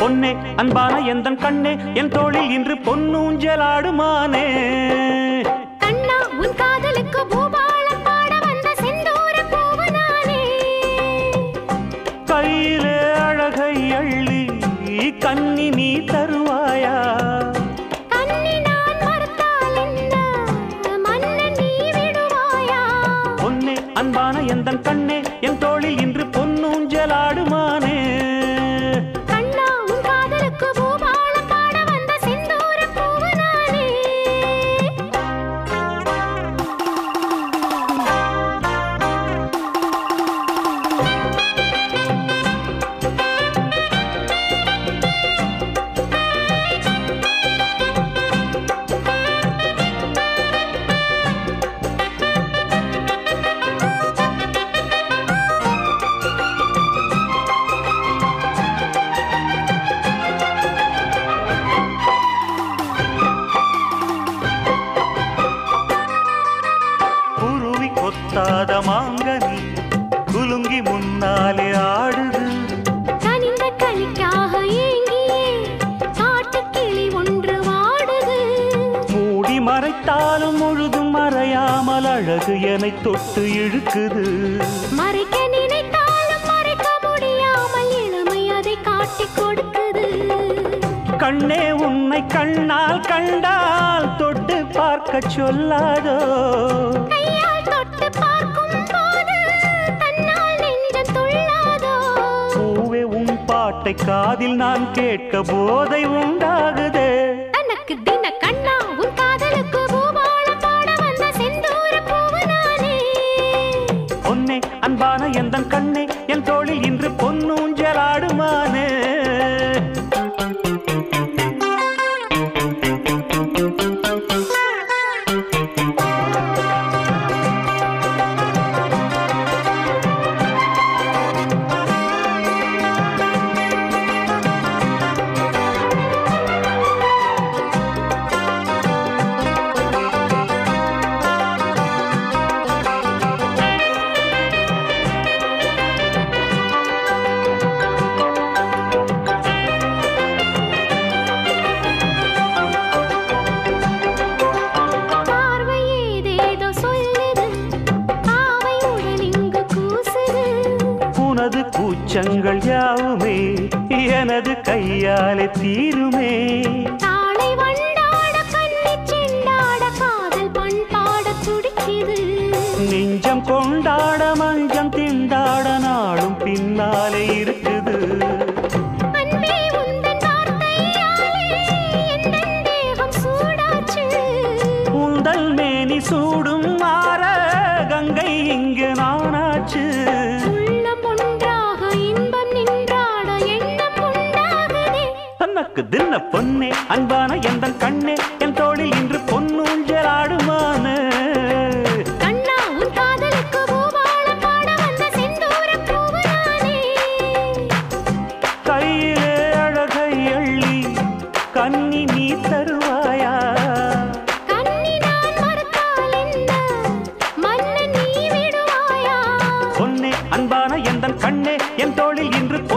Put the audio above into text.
பொன்னே அன்பான எந்தன் கண்ணே என் தோளில் இன்று பொன்னூஞ்சலாடுமானே கண்ணா உன் காதலுக்கு பூபாலம் பாட வந்த செந்தூர பூவனானே கையிலே அழகை அள்ளி கண்ணி நீ தருவாயா கண்ணி நான் மறுத்தால் என்ன மன்னன் நீ விடுவாயா பொன்னே அன்பான எந்தன் கண்ணே என் தோளில் இன்று பொன்னூஞ்சலாடுமானே கண்ணா உன் காதலுக்கு பூபாலம் பாட வந்த செந்தூர பூவனானே குருவி கொத்தாத மாங்கனி குலுங்கி முன்னாலே ஆடுது கனிந்த கனிக்காக ஏங்கியே காட்டுக்கிளி ஒன்று வாடுது மூடி மறைத்தாலும் முழுதும் மறையாமல் அழகு என்னை தொட்டு இழுக்குது மறைக்க நினைத்தாலும் மறைக்க முடியாமல் இளமை அதை காட்டிக் கொடுக்குது கண்ணே உன்னை கண்ணால் கண்டால் தொட்டு பார்க்க சொல்லாதோ கையால் தொட்டு பார்க்கும் போது தன்னால் நெஞ்சம் துள்ளாதோ பூவே உன் பாட்டை காதில் நான் கேட்க போதை உண்டாகுதே தனக்கு தின கண்ணா உன் காதலுக்கு பூபாலம் பாட வந்த செந்தூர பூவனானே பொன்னே அன்பான எந்தன் கண்ணே என் தோளில் இன்று பொன்னூஞ்சலாடுமானே பார்வை ஏதேதோ சொல்லுது பாவை உடல் இங்கு கூசுது உனது கூச்சங்கள் யாவுமே எனது கையாலே தீருமே தாளை வண்டாட கண்ணி செண்டாட காதல் பண்பாட துடிக்குது நெஞ்சம் கொண்டாட மஞ்சம் திண்டாட நாளும் பின்னாலே இருக்குது அன்பே உந்தன் வார்த்தையாலே எந்தன் தேகம் சூடாச்சு உந்தல் மேனி சூடும் மாற கங்கை இங்கு நானாச்சு உள்ளம் ஒன்றாக இன்பம் நின்றாட எண்ணம் உண்டாகுதே தனக்கு தின்ன பொன்னே அன்பான எந்தன் கண்ணே என் தோளில் இன்று பொன்னூஞ்சலாடுமான கண்ணா உன் காதலுக்கு பூபாலம் பாட வந்த செந்தூர பூவனானே கையிலே அழகை அள்ளி கண்ணி நீ தருவாயா கண்ணி நான் மறுத்தால் என்ன மன்னன் நீ விடுவாயா பொன்னே அன்பான எந்தன் கண்ணே என் தோளில் இன்று